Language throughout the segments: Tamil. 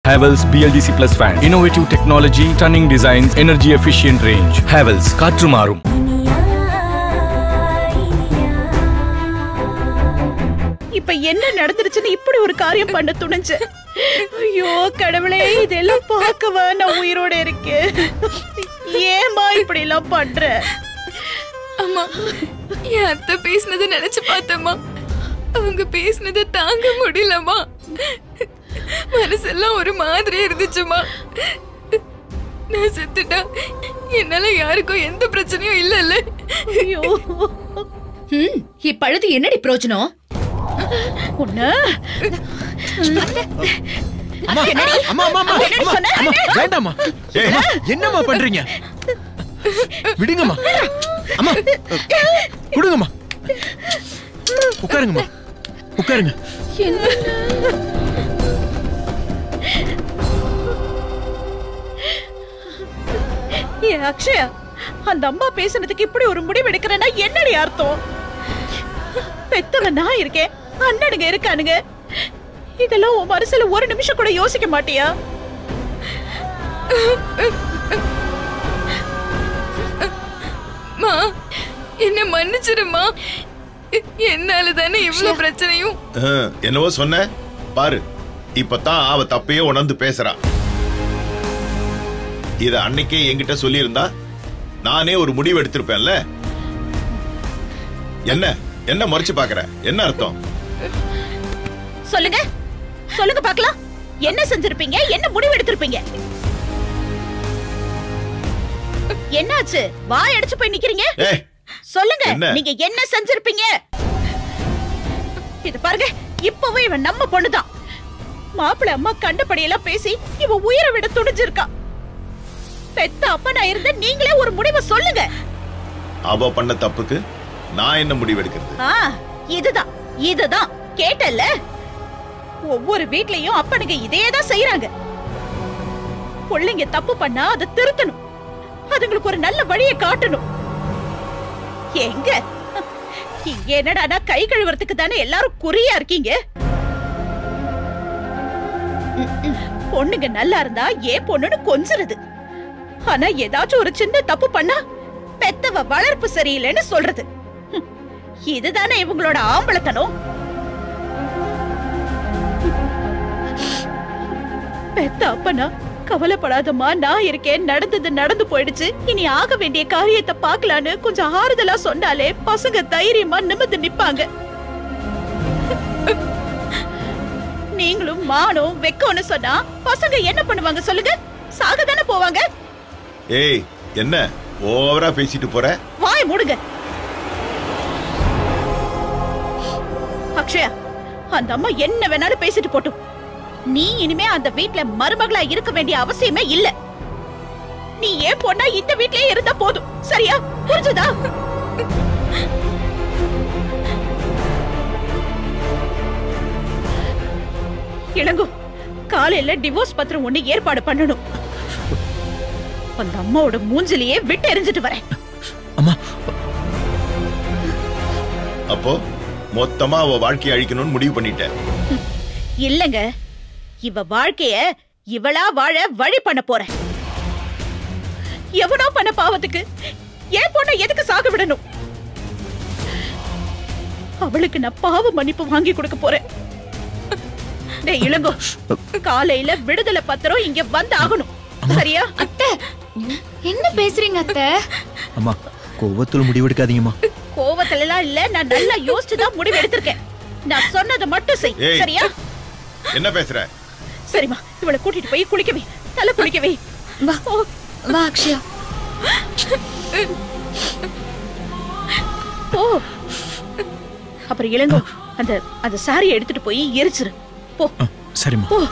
Havels BLDC Plus fan. Innovative technology, stunning designs, energy efficient range. Havels காற்று மாறும் இப்ப என்ன நடந்துருச்சுன்னு இப்படி ஒரு காரியம் பண்ண துணிஞ்சு ஐயோ கடவுளே இதெல்லாம் பார்க்கவா நான் உயிரோட இருக்கேன் ஏமா இப்படி எல்லாம் பண்ற அம்மா என் அத்தை பேசினதை நினைச்சு பார்த்தம்மா அவங்க பேசினதை தாங்க முடியலம்மா மனசெல்லாம் ஒரு மாதிரி இருந்துச்சுமா நான் செத்துட்டா என்னால யாருக்கும் எந்த பிரச்சனையும் இல்லைல்ல ஐயோ ம் இப்பழுது என்னடி பிரயோஜனம் உன்ன அம்மா அம்மா அம்மா அம்மா அம்மா அம்மா வேண்டாம்மா அம்மா, என்னம்மா பண்றீங்க விடுங்கம்மா அம்மா கொடுங்கம்மா உட்காருங்கம்மா உட்காருங்க ஏ அக்ஷயா அந்த அம்மா பேசுனதுக்கு இப்படி ஒரு முடிவு எடுக்கிறேன்னா என்னடி அர்த்தம் பெத்தவன் நான் இருக்கேன் அண்ணனுங்க இருக்கானுங்க இதெல்லாம் உன் மனசுல ஒரு நிமிஷம் கூட யோசிக்க மாட்டியா மா என்ன மன்னிச்சிருமா என்னால தானே இவ்வளவு பிரச்சனையும் அஹ், என்னவோ சொன்ன பாரு இப்பதான் அவ தப்பையே உணர்ந்து பேசுறா இத அன்னைக்கே என்கிட்ட சொல்லியிருந்தா நானே ஒரு முடிவு எடுத்திருப்பேன்ல என்ன என்ன மறைச்சு பாக்குற என்ன அர்த்தம் சொல்லுங்க சொல்லுங்க பார்க்கலாம் என்ன செஞ்சிருப்பீங்க என்ன முடிவு எடுத்திருப்பீங்க என்னாச்சு வாய் அடிச்சு போய் நிக்கிறீங்க ஏய் சொல்லுங்க என்ன? நீங்க என்ன செஞ்சிருப்பீங்க இது பாருங்க இப்பவே இவன் நம்ம பொண்ணுதான் மாப்பிள்ளை அம்மா கண்டபடியெல்லாம் பேசி இவ உயிரை விட துணிஞ்சிருக்கா பெத்த அப்பா நான் இருந்த நீங்களே ஒரு முடிவை சொல்லுங்க அவ பண்ண தப்புக்கு நான் என்ன முடிவு எடுக்கிறது ஆ இதுதான் இதுதான் கேட்டல்ல ஒவ்வொரு வீட்லயும் அப்பனுங்க இதே தான் செய்யறாங்க பிள்ளைங்க தப்பு பண்ணா அதை திருத்தணும் அதுங்களுக்கு ஒரு நல்ல வழியை காட்டணும் எங்க இங்க என்னடானா கை கழுவுறதுக்கு தானே எல்லாரும் குறியா இருக்கீங்க ம், ம். பொண்ணுங்க நல்லா இருந்தா ஏன் பொண்ணுன்னு கொஞ்சுறது ஆனா ஏதாச்சும் ஒரு சின்ன தப்பு பண்ணா பெத்தவ வளர்ப்பு சரியில்லைன்னு சொல்றது ம். இதுதானே இவங்களோட ஆம்பளத்தனம் பெத்த அப்பனா கவலைப்படாதம்மா நான் இருக்கேன் நடந்தது நடந்து போயிடுச்சு இனி ஆக வேண்டிய காரியத்தை பார்க்கலான்னு கொஞ்சம் ஆறுதலா சொன்னாலே பசங்க தைரியமா நிமிர்ந்து நிப்பாங்க நீங்களும் மானும் வெக்கம்னு சொன்னா பசங்க என்ன பண்ணுவாங்க சொல்லுங்க சாக தானே போவாங்க ஏய் என்ன ஓவரா பேசிட்டு போற வாய் மூடுங்க அக்ஷயா அந்த அம்மா என்ன வேணாலும் பேசிட்டு போட்டும் நீ இனிமே அந்த வீட்ல மருமகளா இருக்க வேண்டிய அவசியமே இல்ல நீ ஏன் பொண்ணா இந்த வீட்லயே இருந்தா போதும் சரியா புரிஞ்சுதா இளங்கோ காலையில டிவோர்ஸ் பத்திரம் ஒண்ணு ஏற்பாடு பண்ணணும் அந்த அம்மாவோட மூஞ்சிலேயே விட்டு எரிஞ்சிட்டு வரேன் அம்மா அப்போ மொத்தமா அவ வாழ்க்கையை அழிக்கணும்னு முடிவு பண்ணிட்டேன் இல்லங்க இவ வாழ்க்கைய இவளா வாழ வழி பண்ண போறேன் எவனோ பண்ண பாவத்துக்கு ஏன் பொண்ண எதுக்கு சாக விடணும் அவளுக்கு நான் பாவ மன்னிப்பு வாங்கி கொடுக்க போறேன் டேய் இளங்கோ காலையில விடுதலை பத்திரம் இங்க வந்து ஆகணும் சரியா அத்தை என்ன பேசுறீங்க அத்தை அம்மா கோவத்துல முடிவெடுக்காதீங்கம்மா கோவத்துல எல்லாம் இல்ல நான் நல்லா யோசிச்சு தான் முடிவு எடுத்திருக்கேன் நான் சொன்னதை மட்டும் செய் ஏய். சரியா என்ன பேசுற சரிம்மா இவளை கூட்டிட்டு போய் குளிக்கவே தலை குளிக்கவே வா ஓ வா அக்ஷயா போ அப்புறம் இளங்கோ அந்த அந்த சாரியை எடுத்துட்டு போய் எரிச்சிரு போ ஆ, சரிம்மா போ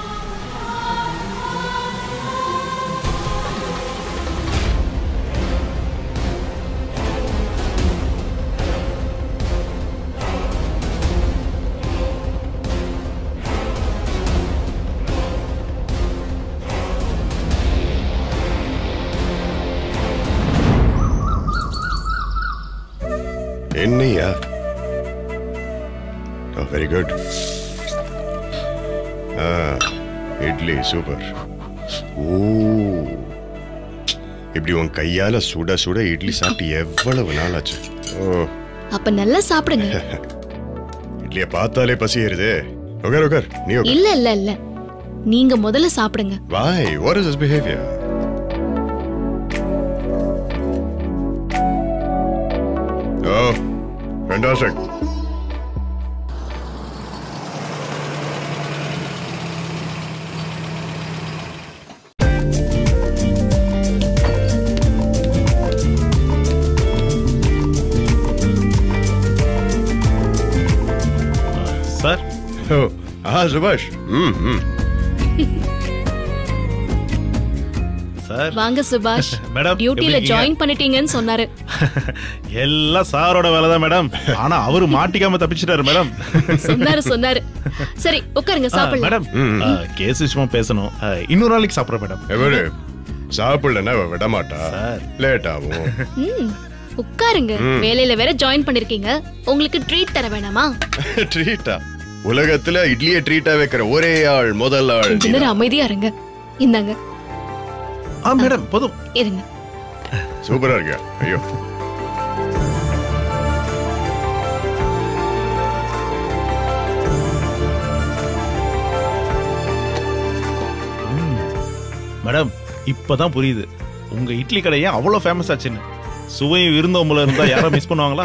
என்னையா very good idli super oh இப்படி உன் கையால சுட சுட இட்லி சாப்பிட்டு எவ்வளவு நாள் ஆச்சு ஓ அப்ப நல்லா சாப்பிடுங்க இட்லிய பார்த்தாலே பசி ஏறுதே உட்கார் உட்கார் நீ உட்கார் இல்ல இல்ல இல்ல நீங்க முதல்ல சாப்பிடுங்க why what is this behaviour oh fantastic sir oh ah சுபாஷ் ம் ம் சார் வாங்க சுபாஷ் மேடம் டியூட்டில ஜாயின் பண்ணிட்டீங்கன்னு சொன்னாரு எல்லாம் சாரோட வேலை தான் மேடம் ஆனா அவரு மாட்டிக்காம தப்பிச்சிட்டாரு மேடம் சொன்னாரு சொன்னாரு சரி உட்காருங்க சாப்பிடலாம் மேடம் கேஸ் விஷயமா பேசணும் ஆ, இன்னொரு நாளைக்கு சாப்பிட்றேன் மேடம் எவரு சாப்பிடலன்னா அவ விட மாட்டா சார். லேட் ஆகும் ம் உட்காருங்க வேலையில வேற ஜாயின் பண்ணிருக்கீங்க உங்களுக்கு ட்ரீட் தர வேணாமா ட்ரீட்டா உலகத்துல இட்லியை ட்ரீட்டா வைக்கிற ஒரே ஆள் முதல் ஆள் கொஞ்ச நேரம் அமைதியா இருங்க இந்தாங்க ஆ மேடம் போதும் இருங்க சூப்பரா இருக்கியா ஐயோ மேடம் இப்பதான் புரியுது உங்க இட்லி கடை ஏன் அவ்வளவு ஃபேமஸ் ஆச்சுன்னு சுவையும் விருந்தோம்பல இருந்தா யாரும் மிஸ் பண்ணுவாங்களா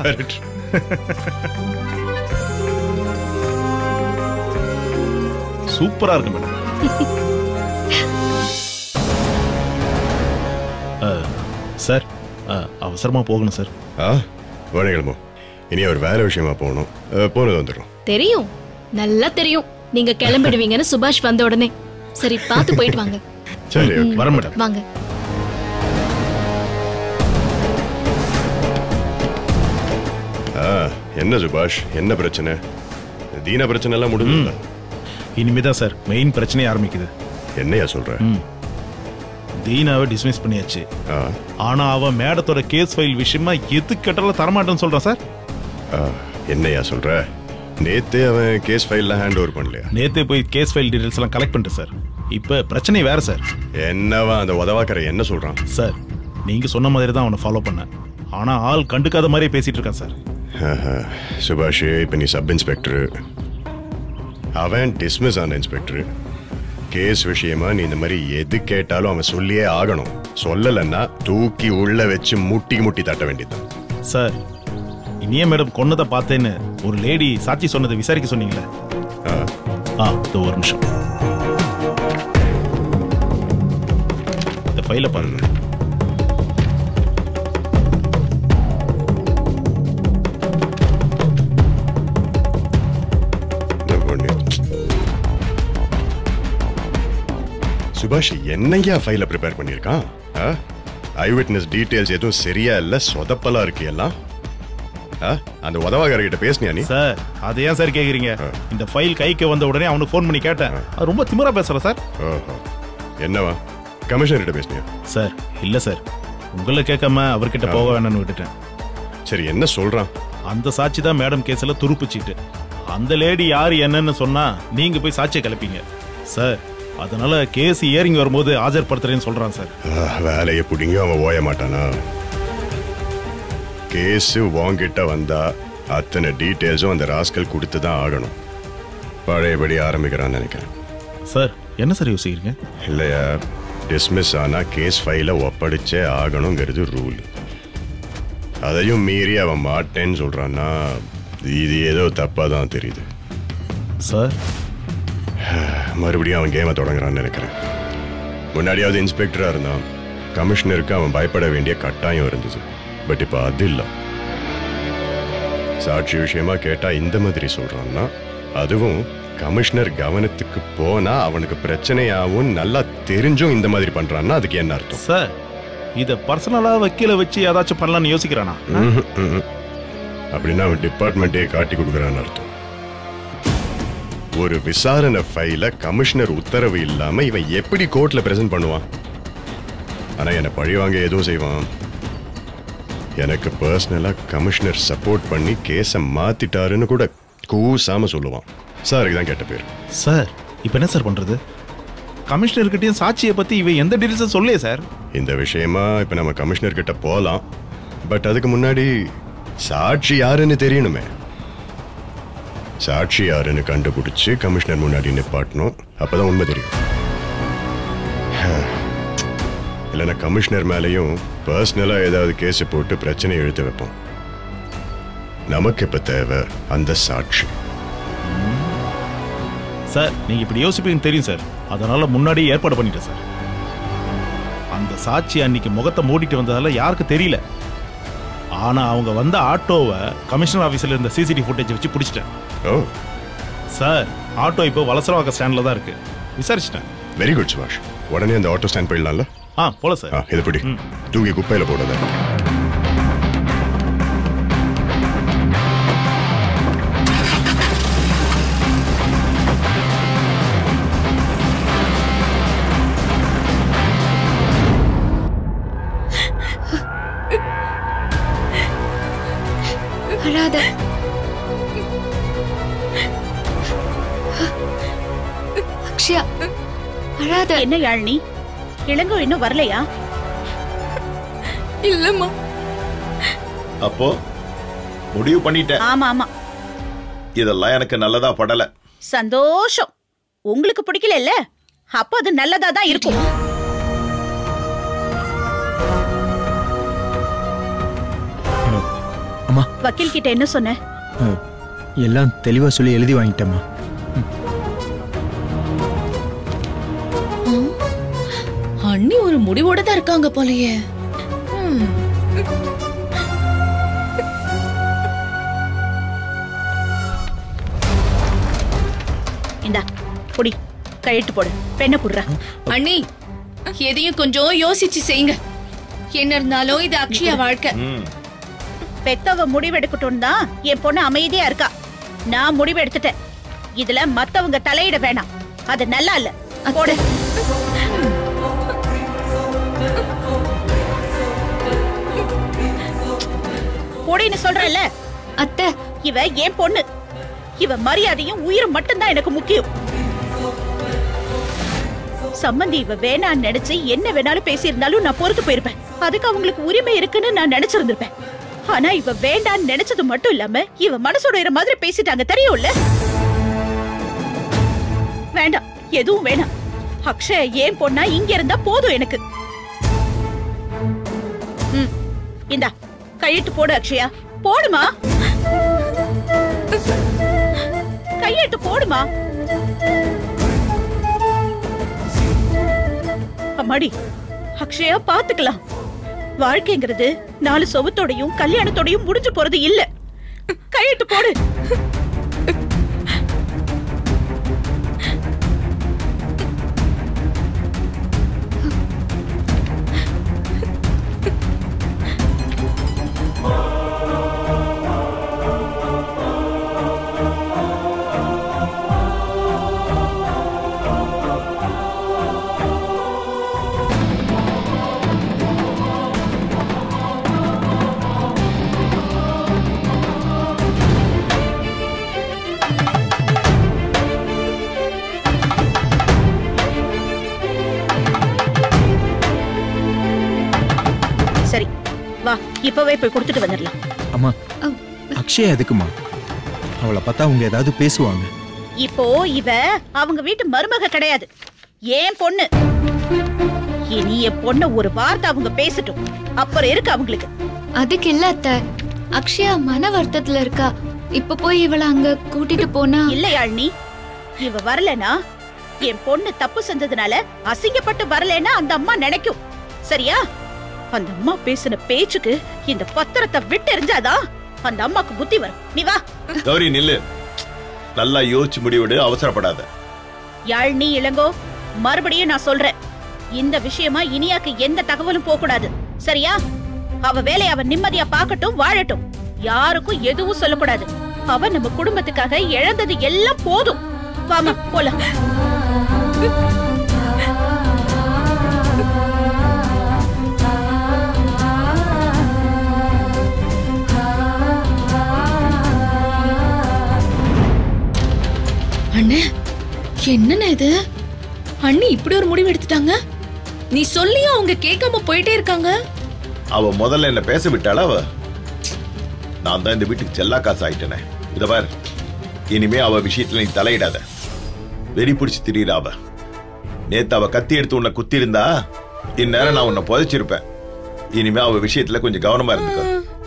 சூப்பரா இருக்கு மேடம் ஆ, சார் ஆ, அவசரமா போகணும் சார் ஆ வணக்கமோ இனி அவர் வேற விஷயமா போகணும் அஹ், போனது வந்துடும் தெரியும் நல்லா தெரியும் நீங்க கிளம்பிடுவீங்கன்னு சுபாஷ் வந்த உடனே சரி பார்த்து போயிட்டு வாங்க சரி ம், வரேன் மேடம் வாங்க ஆ என்ன சுபாஷ் என்ன பிரச்சனை தீன பிரச்சனை எல்லாம் முடிஞ்சல இனிமேதான் சார் மெயின் பிரச்சனை ஆரம்பிக்குது என்னையா சொல்ற ம். தீனாவை டிஸ்மிஸ் பண்ணியாச்சு ஆ, ஆனா அவ மேடத்தோட கேஸ் ஃபைல் விஷயமா எது கேட்டாலும் தரமாட்டேன்னு சொல்றான் சார் ஆ, என்னையா சொல்ற நேத்தே அவன் கேஸ் ஃபைல்லாம் ஹேண்ட் ஓவர் பண்ணலையா நேத்தே போய் கேஸ் ஃபைல் டீடைல்ஸ் எல்லாம் கலெக்ட் பண்ணிட்டேன் சார் இப்ப பிரச்சனை வேற சார் என்னவா அந்த உதவாக்கற என்ன சொல்றான் சார் நீங்க சொன்ன மாதிரி தான் அவனை ஃபாலோ பண்ணேன் ஆனா ஆள் கண்டுக்காத மாதிரியே பேசிட்டு இருக்கான் சார் ஆஹா, சுபாஷ் இப்ப நீ சப் இன்ஸ்பெக்டர் அவன் டிஸ்மிஸ் ஆன இன்ஸ்பெக்டர் கேஸ் விஷயமா நீ இந்த மாதிரி எது கேட்டாலும் அவன் சொல்லியே ஆகணும் சொல்லலைன்னா தூக்கி உள்ள வச்சு முட்டி முட்டி தட்ட வேண்டியதுதான் சார் இனிய மேடம் கொன்னதை பார்த்தேன்னு ஒரு லேடி சாட்சி சொன்னதை விசாரிக்க சொன்னீங்களே ஆ, ஆ இதோ ஒரு நிமிஷம் இந்த ஃபைலை பாருங்க இந்த பொண்ணு. சுபாஷ் என்னையா ஃபைல ப்ரிப்பேர் பண்ணியிருக்கான் ஐ விட்னஸ் டீடைல்ஸ் எதுவும் சரியா இல்ல சொதப்பலா இருக்கு எல்லாம் ஆ? அந்த உதவாக்காரர்கிட்ட பேசுனியா நீ சார் அதை ஏன் சார் கேக்குறீங்க இந்த ஃபைல் கைக்கு வந்த உடனே அவனுக்கு ஃபோன் பண்ணி கேட்டேன் அது ரொம்ப திமிரா பேசுறேன் சார் ஓஹோ என்னவா கமிஷனர்கிட்ட பேசுனியா சார் இல்ல சார் உங்களை கேட்காம அவர்கிட்ட போக வேணாம்னு விட்டுட்டேன் சரி என்ன சொல்றான் அந்த சாட்சி தான் மேடம் கேஸ்ல துருப்புச்சிட்டு அந்த லேடி யாரு என்னன்னு சொன்னா நீங்க போய் சாட்சியை கிளப்பீங்க சார் அதனால கேஸ் ஏறிங்க வரும்போது ஆஜர்படுத்துறேன்னு சொல்றான் சார் ஆ, வேலையை பிடிங்கி அவன் ஓய மாட்டானா கேஸ் வாங்கிட்ட வந்தா அத்தனை டீட்டெயில்ஸும் அந்த ராஸ்கல் கொடுத்து தான் ஆகணும் பழையபடி ஆரம்பிக்கிறான்னு நினைக்கிறேன் சார் என்ன சார் யோசிக்கிறீங்க இல்லையா டிஸ்மிஸ் ஆனா கேஸ் ஃபைலை ஒப்படைச்சே ஆகணுங்கிறது ரூல் அதையும் மீறி அவன் மாட்டேன்னு சொல்றான்னா இது ஏதோ தப்பா தான் தெரியுது சார் மறுபடியும் அவன் கேமை தொடங்குறான்னு நினைக்கிறேன் முன்னாடியாவது இன்ஸ்பெக்டரா இருந்தான் கமிஷனருக்கு அவன் பயப்பட வேண்டிய கட்டாயம் இருந்தது பட் இப்போ அது இல்லை சாட்சி விஷயமா கேட்டா இந்த மாதிரி சொல்றான்னா அதுவும் கமிஷனர் கவனத்துக்கு போனா அவனுக்கு பிரச்சனையாவும் நல்லா தெரிஞ்சும் இந்த மாதிரி பண்றான்னா அதுக்கு என்ன அர்த்தம் சார் இத பர்சனலா வக்கீல வச்சு ஏதாச்சும் பண்ணலாம்னு யோசிக்கிறானா ம்ஹும், ம்ஹும். அப்படின்னா அவன் டிபார்ட்மெண்ட்டே காட்டி கொடுக்குறான்னு அர்த்தம் ஒரு விசாரணை ஃபைல கமிஷனர் உத்தரவு இல்லாம இவன் எப்படி கோர்ட்ல பிரசன்ட் பண்ணுவான் ஆனா என்னை பழிவாங்க எதுவும் செய்வான் எனக்கு பர்சனலா கமிஷனர் சப்போர்ட் பண்ணி கேஸை மாத்திட்டாருன்னு கூட கூசாம சொல்லுவான் சாருக்கு தான் கெட்ட பேர் சார் இப்போ என்ன சார் பண்றது கமிஷனர்கிட்டயும் சாட்சியை பத்தி இவன் எந்த டீடைல்ஸும் சொல்லலையே சார் இந்த விஷயமா இப்ப நம்ம கமிஷனர் கிட்ட போலாம் பட் அதுக்கு முன்னாடி சாட்சி யாருன்னு தெரியணுமே சாட்சி யாருன்னு கண்டுபிடிச்சு கமிஷனர் முன்னாடி நிப்பாட்டணும் அப்பதான் உண்மை தெரியும் இல்லைன்னா கமிஷனர் மேலேயும் பர்சனலா ஏதாவது கேஸ் போட்டு பிரச்சனை இழுத்து வைப்போம் நமக்கு இப்ப தேவை அந்த சாட்சி சார் நீங்க இப்படி யோசிப்பீங்கன்னு தெரியும் சார் அதனால முன்னாடி ஏற்பாடு பண்ணிட்டேன் சார் அந்த சாட்சி அன்னைக்கு முகத்தை மூடிட்டு வந்ததால யாருக்கு தெரியல ஆனா அவங்க வந்த ஆட்டோவை கமிஷனர் ஆபீஸ்ல இருந்த சிசிடிவி ஃபுட்டேஜ் வச்சு பிடிச்சிட்டேன் ஓ சார் ஆட்டோ இப்போ வலசரவாக்க ஸ்டாண்ட்ல தான் இருக்கு விசாரிச்சிட்டேன் வெரி குட் சுபாஷ் உடனே அந்த ஆட்டோ ஸ்டாண்ட் போயிடலாம்ல ஆ போல சார் ஆ இது பிடி தூக்கி குப்பையில போடாத அழாத அக்ஷயா அழாத என்ன யாழினி இளங்கோ இன்னும் வரலையா இல்லம்மா அப்போ முடிவு பண்ணிட்டேன் ஆமா ஆமா இதெல்லாம் எனக்கு நல்லதா படல சந்தோஷம் உங்களுக்கு பிடிக்கல இல்ல அப்போ அது நல்லதா தான் இருக்கும் அம்மா வக்கீல் கிட்ட என்ன சொன்ன அஹ், எல்லாம் தெளிவா சொல்லி எழுதி வாங்கிட்டேம்மா அண்ணி ஒரு முடிவோட தான் இருக்காங்க போலயே ம். இந்தா புடி கையெழுத்து போடு பெண்ணை குடுறா அண்ணி எதையும் கொஞ்சம் யோசிச்சு செய்யுங்க என்ன இருந்தாலும் இது அக்ஷயா வாழ்க்கை ம் பெத்தவ முடிவெடுக்கட்டும் தான் என் பொண்ணு அமைதியா இருக்கா நான் முடிவு எடுத்துட்டேன் இதுல மத்தவங்க தலையிட வேணாம் அது நல்லா இல்ல போடு போடின்னு சொல்றல அத்தை இவ என் பொண்ணு இவ மரியாதையும் உயிரும் மட்டும்தான் எனக்கு முக்கியம் சம்மந்தி இவ வேணான்னு நினைச்சு என்ன வேணாலும் பேசியிருந்தாலும் நான் பொறுத்து போயிருப்பேன் அதுக்கு அவங்களுக்கு உரிமை இருக்குன்னு நான் நினைச்சிருந்திருப்பேன் ஆனா இவ வேண்டான்னு நினைச்சது மட்டும் இல்லாம இவ மனசோட இற மாதிரி பேசிட்டாங்க தெரியும்ல வேண்டாம் எதுவும் வேணாம் அக்ஷய ஏன் பொண்ணா இங்க இருந்தா போதும் எனக்கு ம் இந்தா கையெழுத்து போடு அக்ஷயா போடுமா கையெழுத்து போடுமா அம்மாடி அக்ஷயா பாத்துக்கலாம் வாழ்க்கைங்கிறது நாலு சொவத்தோடையும் கல்யாணத்தோடையும் முடிஞ்சு போறது இல்ல கையெழுத்து போடு சரி வா இப்பவே போய் கொடுத்துட்டு வந்துடலாம் அம்மா அக்ஷய் எதுக்குமா அவளை பார்த்தா அவங்க ஏதாவது பேசுவாங்க இப்போ இவ அவங்க வீட்டு மருமக கிடையாது ஏன் பொண்ணு இனி என் பொண்ண ஒரு வார்த்தை அவங்க பேசட்டும் அப்புறம் இருக்கு அவங்களுக்கு அதுக்கு இல்ல அத்தை அக்ஷயா மன வருத்தத்துல இருக்கா இப்ப போய் இவள அங்க கூட்டிட்டு போனா இல்லையாழ்னி இவ வரலனா என் பொண்ணு தப்பு செஞ்சதுனால அசிங்கப்பட்டு வரலன்னா அந்த அம்மா நினைக்கும் சரியா அந்த அம்மா பேசின பேச்சுக்கு இந்த பத்திரத்தை விட்டு எறிஞ்சாதான் அந்த அம்மாக்கு புத்தி வரும் நீ வா கௌரி நில்லு நல்லா யோசிச்சு முடிவெடு அவசரப்படாத யாழ்னி இளங்கோ மறுபடியும் நான் சொல்றேன் இந்த விஷயமா இனியாக்கு எந்த தகவலும் போக கூடாது சரியா அவ வேலையை அவ நிம்மதியா பார்க்கட்டும் வாழட்டும் யாருக்கும் எதுவும் சொல்லக்கூடாது அவ நம்ம குடும்பத்துக்காக இழந்தது எல்லாம் போதும் வாமா போலாம் அண்ணே என்னண்ணே இது அண்ணி இப்படி ஒரு முடிவு எடுத்துட்டாங்க நீ சொல்லியும் அவங்க கேட்காம போயிட்டே இருக்காங்க அவ முதல்ல என்ன பேச விட்டாளா அவ நான் தான் இந்த வீட்டுக்கு செல்லா காசு ஆயிட்டேனே இத பார் இனிமே அவ விஷயத்துல நீ தலையிடாத வெறி பிடிச்சு திரியிற அவ நேத்து அவ கத்தி எடுத்து உன்னை குத்தி இருந்தா இந்நேரம் நான் உன்னை புதைச்சிருப்பேன் இனிமே அவ விஷயத்துல கொஞ்சம் கவனமா இருந்துக்கோ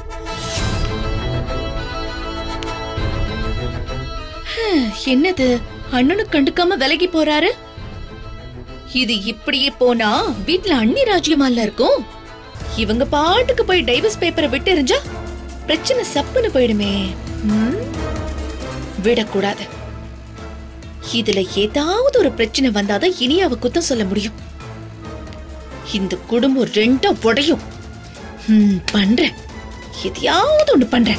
என்னது அண்ணனுக்கு கண்டுக்காம விலகி போறாரு இது இப்படியே போனா வீட்ல அண்ணி ராஜ்யமால இருக்கும் இவங்க பாட்டுக்கு போய் டைவர்ஸ் பேப்பரை விட்டு எறிஞ்சா பிரச்சனை சப்புன்னு போயிடுமே ம்? விடக்கூடாது இதுல ஏதாவது ஒரு பிரச்சனை வந்தாதான் இனி அவ குத்தம் சொல்ல முடியும் இந்த குடும்பம் ரெண்டா உடையும் ம், பண்றேன் எதையாவது ஒண்ணு பண்றேன்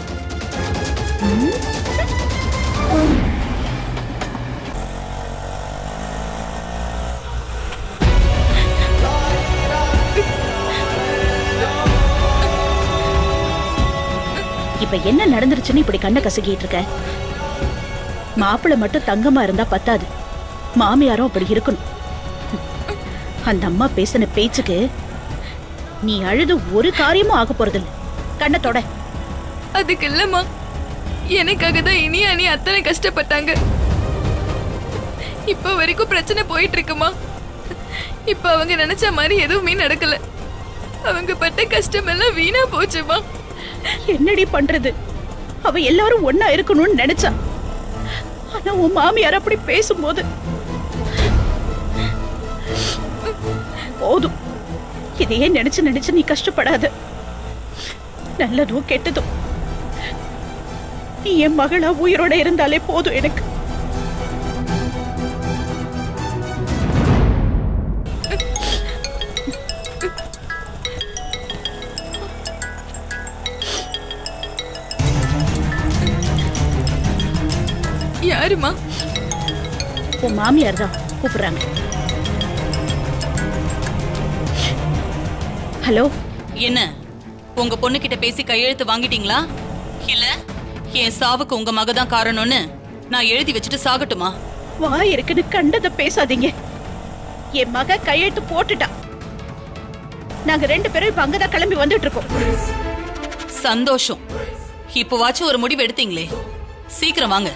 இப்ப என்ன நடந்துருச்சுன்னு இப்படி கண்ணை கசக்கிட்டு இருக்க மாப்பிள்ளை மட்டும் தங்கமா இருந்தா பத்தாது மாமியாரும் அப்படி இருக்கணும் அந்த அம்மா பேசின பேச்சுக்கு நீ அழுது ஒரு காரியமும் ஆக போறதில்ல கண்ணை தொட அதுக்கு இல்லம்மா எனக்காக தான் இனி அணி அத்தனை கஷ்டப்பட்டாங்க இப்ப வரைக்கும் பிரச்சனை போயிட்டு இருக்குமா இப்ப அவங்க நினைச்ச மாதிரி எதுவுமே நடக்கல அவங்க பட்ட கஷ்டம் எல்லாம் வீணா போச்சுமா என்னடி பண்றது அவ எல்லாரும் ஒன்னா இருக்கணும்னு நினைச்சா ஆனா உன் மாமியார் அப்படி பேசும்போது போதும் இதையே நினைச்சு நினைச்சு நீ கஷ்டப்படாத நல்லதும் கெட்டதும் நீ என் மகளா உயிரோட இருந்தாலே போதும் எனக்கு யாருமா உன் மாமியார் தான் கூப்பிடுறாங்க ஹலோ என்ன உங்க பொண்ணு கிட்ட பேசி கையெழுத்து வாங்கிட்டீங்களா இல்ல என் சாவுக்கு உங்க மக தான் காரணம்னு நான் எழுதி வச்சுட்டு சாகட்டுமா வாய் இருக்குன்னு கண்டதை பேசாதீங்க என் மக கையெழுத்து போட்டுட்டா நாங்க ரெண்டு பேரும் இப்ப அங்கதான் கிளம்பி வந்துட்டு இருக்கோம் சந்தோஷம் இப்போவாச்சும் ஒரு முடிவு எடுத்தீங்களே சீக்கிரம் வாங்க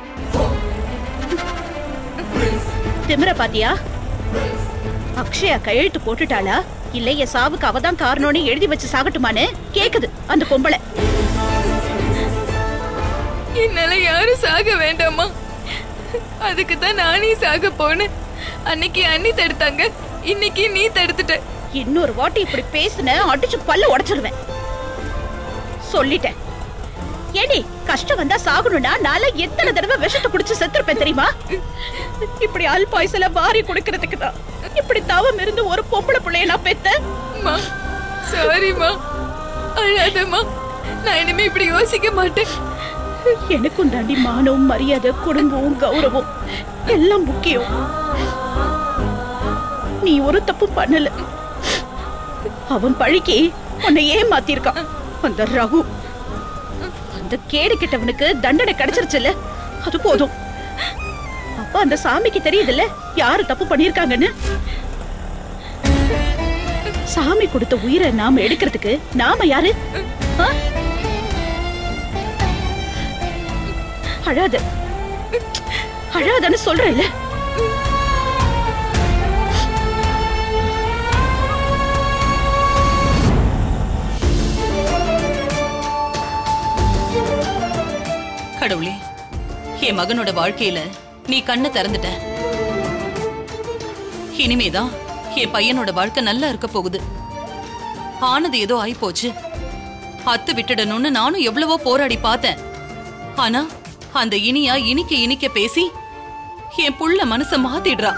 திமிர பாத்தியா அக்ஷயா கையெழுத்து போட்டுட்டாளா இல்ல என் சாவுக்கு அவதான் காரணம்னு எழுதி வச்சு சாகட்டுமான்னு கேக்குது அந்த பொம்பளை என்னால யாரும் சாக வேண்டாமா அதுக்கு தான் நானே சாக போனேன் அன்னைக்கு அண்ணி தடுத்தாங்க இன்னைக்கு நீ தடுத்துட்ட இன்னொரு வாட்டி இப்படி பேசுன அடிச்சு பல்ல உடைச்சிருவேன் சொல்லிட்டேன் ஏடி கஷ்டம் வந்தா சாகணும்னா நாள எத்தனை தடவை விஷத்தை குடிச்சு செத்துருப்பேன் தெரியுமா இப்படி அல்பாயுசுல வாரி குடுக்கறதுக்கு தான் இப்படி தவம் இருந்து ஒரு பொம்பளை பிள்ளைய நான் பெத்தேன் மா சாரிம்மா அழாதம்மா நான் இனிமே இப்படி யோசிக்க மாட்டேன் எனக்கும் தாண்டி மானம் மரியாதை குடும்பம் கௌரவம் எல்லாம் முக்கியம் நீ ஒரு தப்பு பண்ணல அவன் பழிக்கு உன்னை ஏமாத்திருக்கான் அந்த ரகு அந்த கேடு கெட்டவனுக்கு தண்டனை கிடைச்சிருச்சுல்ல அது போதும் அப்ப அந்த சாமிக்கு தெரியுதுல்ல யாரு தப்பு பண்ணிருக்காங்கன்னு சாமி கொடுத்த உயிரை நாம எடுக்கிறதுக்கு நாம யாரு ஆ? அழாத அழாதன்னு சொல்றேன்ல கடவுளே என் மகனோட வாழ்க்கையில நீ கண்ணை திறந்துட்ட இனிமேதான் என் பையனோட வாழ்க்கை நல்லா இருக்க போகுது ஆனது ஏதோ ஆயிப்போச்சு அத்து விட்டுடணும்னு நானும் எவ்வளவோ போராடி பார்த்தேன் ஆனா அந்த இனியா இனிக்க இனிக்க பேசி என் புள்ள மனச மாத்திடுறா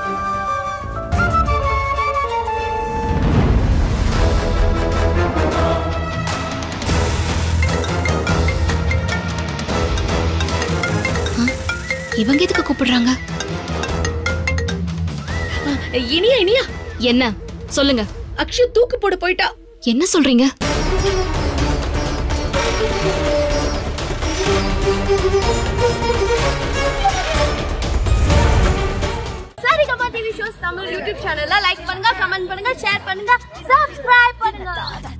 இவங்க எதுக்கு கூப்பிடுறாங்க இனியா இனியா என்ன சொல்லுங்க அக்ஷய் தூக்கு போட போயிட்டா என்ன சொல்றீங்க Saregama TV shows Tamil YouTube சேனல்ல லைக் பண்ணுங்க கமெண்ட் பண்ணுங்க ஷேர் பண்ணுங்க சப்ஸ்கிரைப் பண்ணுங்க